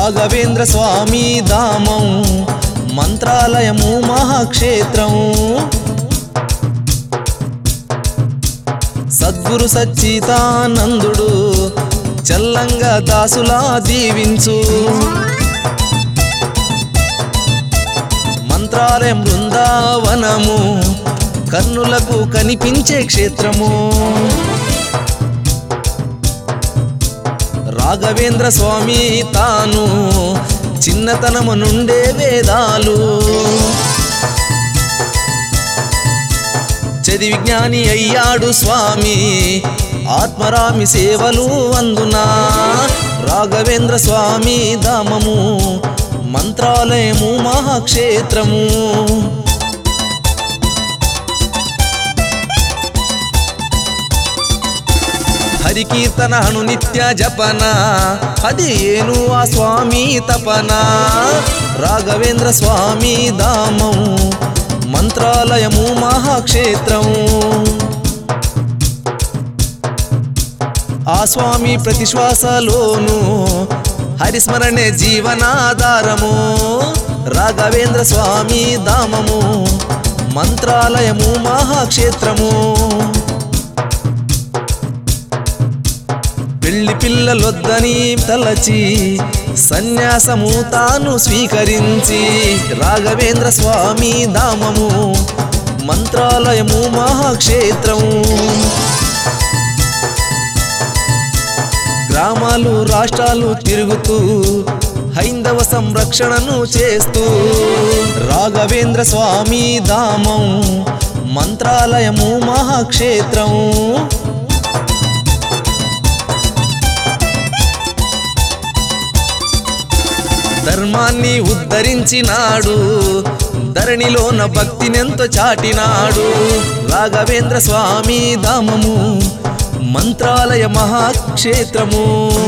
రాఘవేంద్ర స్వామి ధామం మంత్రాలయము మహాక్షేత్రం సద్గురు సచ్చితానందుడు చల్లంగా దాసులా దీవించు మంత్రాలయం బృందావనము కన్నులకు కనిపించే క్షేత్రము రాఘవేంద్ర స్వామి తాను చిన్నతనము నుండే వేదాలు చదివి జ్ఞాని అయ్యాడు స్వామి ఆత్మరామి సేవలు అందునా రాఘవేంద్ర స్వామి ధామము మంత్రాలయము మహాక్షేత్రము హరికీర్తనను నిత్య జపన అది ఏను ఆ స్వామి తపన రాఘవేంద్ర స్వామి ధామం మంత్రాలయము మహాక్షేత్రం ఆ స్వామి ప్రతిశ్వాసలోను హరిస్మరణే జీవనాధారము రాఘవేంద్ర స్వామి ధామము మంత్రాలయము మహాక్షేత్రము పెళ్లి పిల్లలొద్దని తలచి సన్యాసము తాను స్వీకరించి రాఘవేంద్ర స్వామి ధామము మంత్రాలయము మహాక్షేత్రము గ్రామాలు రాష్ట్రాలు తిరుగుతూ హైందవ సంరక్షణను చేస్తూ రాఘవేంద్ర స్వామి ధామం మంత్రాలయము మహాక్షేత్రం ధర్మాన్ని ఉద్ధరించినాడు ధరణిలోన భక్తినెంతో చాటినాడు రాఘవేంద్ర స్వామి ధామము మంత్రాలయ మహాక్షేత్రము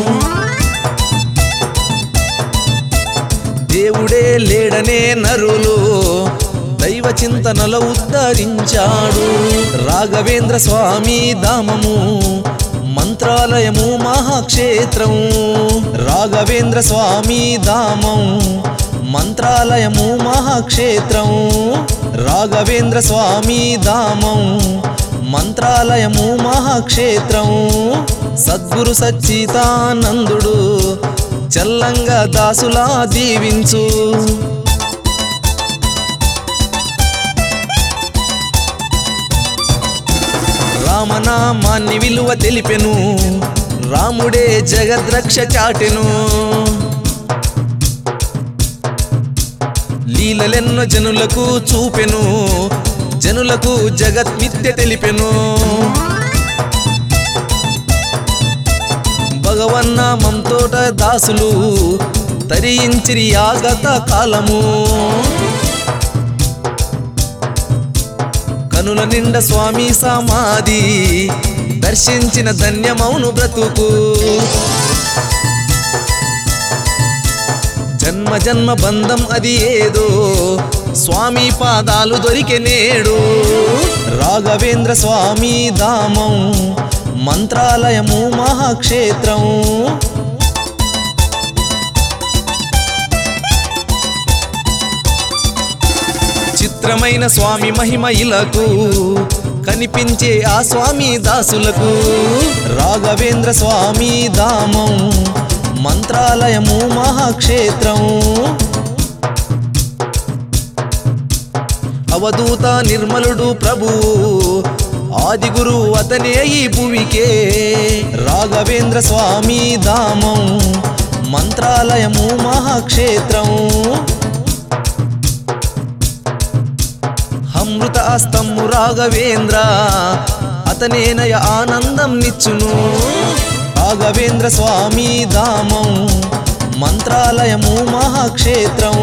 దేవుడే లేడనే నరులు దైవ చింతనలో ఉద్ధరించాడు రాఘవేంద్ర స్వామి ధామము మంత్రాలయము మహాక్షేత్రము రాఘవేంద్ర స్వామి ధామం మంత్రాలయము మహాక్షేత్రము రాఘవేంద్ర స్వామి ధామం మంత్రాలయము మహాక్షేత్రము సద్గురు సచ్చితానందుడు చల్లంగా దాసులా దీవించు రామనామాన్ని విలువ తెలిపెను రాముడే జగద్రక్ష చాటెను లీలలెన్నో జనులకు చూపెను జనులకు జగత్మిత్య తెలిపెను భగవన్నామంతోట దాసులు తరించిరి ఆగత కాలము కనుల నిండ స్వామి సమాధి దర్శించిన ధన్యమౌను బ్రతుకు జన్మ జన్మ బంధం అది ఏదో స్వామి పాదాలు దొరికె నేడు రాఘవేంద్ర స్వామి ధామం మంత్రాలయము మహాక్షేత్రం చిత్రమైన స్వామి మహిమ ఇలకు కనిపించే ఆ స్వామి దాసులకు రాఘవేంద్ర స్వామి ధామం మంత్రాలయము మహాక్షేత్రం అవధూత నిర్మలుడు ప్రభు ఆది గురు అతనే ఈ భువికే రాఘవేంద్ర స్వామి ధామం మంత్రాలయము మహాక్షేత్రం అమృత అస్తము రాఘవేంద్ర అతనేనయ ఆనందం నిచ్చును రాఘవేంద్ర స్వామి ధామం మంత్రాలయము మహాక్షేత్రం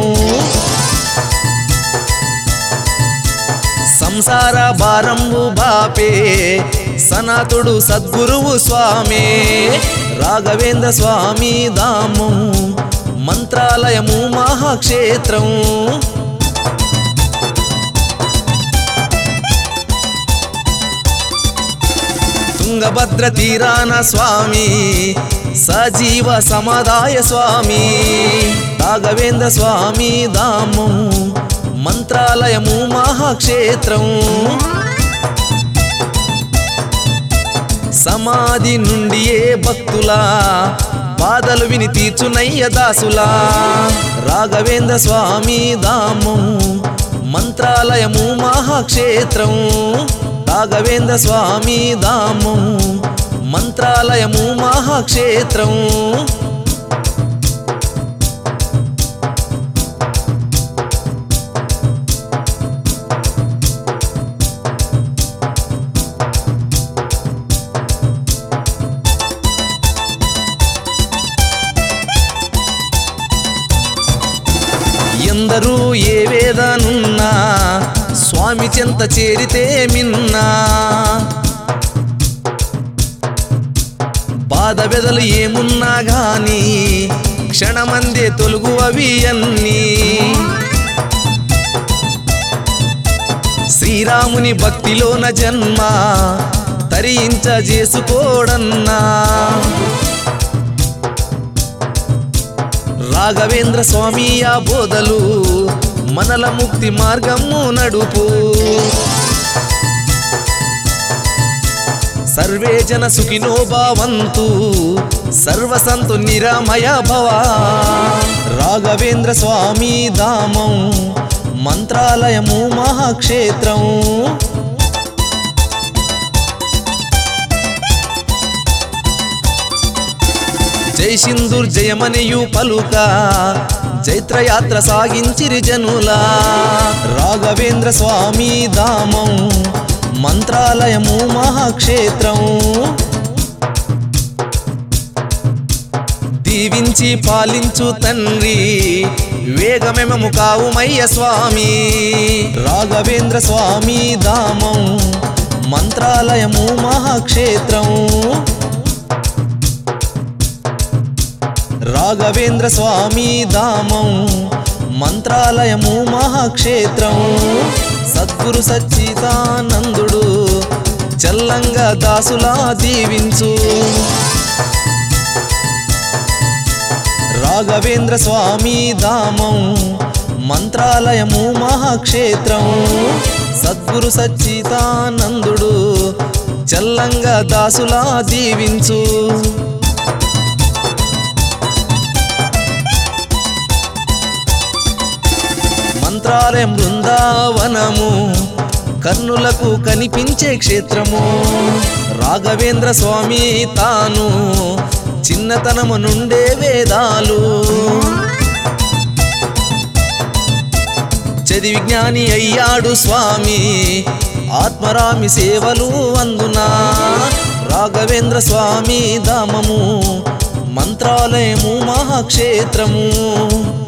సంసార భారంబు బాపే సనాతుడు సద్గురువు స్వామి రాఘవేంద్ర స్వామి ధామం మంత్రాలయము మహాక్షేత్రం తుంగభద్ర తీరాన స్వామి సజీవ సమాదాయ స్వామి రాఘవేంద్ర స్వామి ధామం మంత్రాలయము మహాక్షేత్రం సమాధి నుండి ఏ భక్తులా బాధలు విని తీర్చునయ్య దాసులా రాఘవేంద్ర స్వామి ధామం మంత్రాలయము మహాక్షేత్రం రాఘవేంద్ర స్వామి ధామం మంత్రాలయము మహాక్షేత్రం ఎందరూ ఏ వేదనున్నా స్వామి చెంత చేరితే మిన్నా బాధ బెదలు ఏమున్నా గాని క్షణమందే తొలుగు అవి అన్నీ శ్రీరాముని భక్తిలోన జన్మ తరించ చేసుకోడన్నా రాఘవేంద్ర స్వామి ఆ బోధలు మనల ముక్తి మార్గము నడుపు సర్వే జన సుఖినో భావంతు సర్వసంతు నిరామయ భవ రాఘవేంద్ర స్వామి ధామం మంత్రాలయము మహాక్షేత్రం జై సింధూర్ జయమనియు పలుక జైత్రయాత్ర సాగించిరి జనులా రాఘవేంద్ర స్వామి ధామం మంత్రాలయము మహాక్షేత్రం దీవించి పాలించు తండ్రి వేగమెమము కావుమయ్య స్వామి రాఘవేంద్ర స్వామి ధామం మంత్రాలయము మహాక్షేత్రం రాఘవేంద్ర స్వామి ధామం మంత్రాలయము మహాక్షేత్రం సద్గురు సచ్చిదానందుడు చల్లంగా దాసులా దీవించు రాఘవేంద్ర స్వామి ధామం మంత్రాలయము మహాక్షేత్రం సద్గురు సచ్చిదానందుడు చల్లంగా దాసులా దీవించు మంత్రాలయం బృందావనము కర్ణులకు కనిపించే క్షేత్రము రాఘవేంద్ర స్వామి తాను చిన్నతనము నుండే వేదాలు చదివి జ్ఞాని అయ్యాడు స్వామి ఆత్మరామి సేవలు అందునా రాఘవేంద్ర స్వామి ధామము మంత్రాలయము మహాక్షేత్రము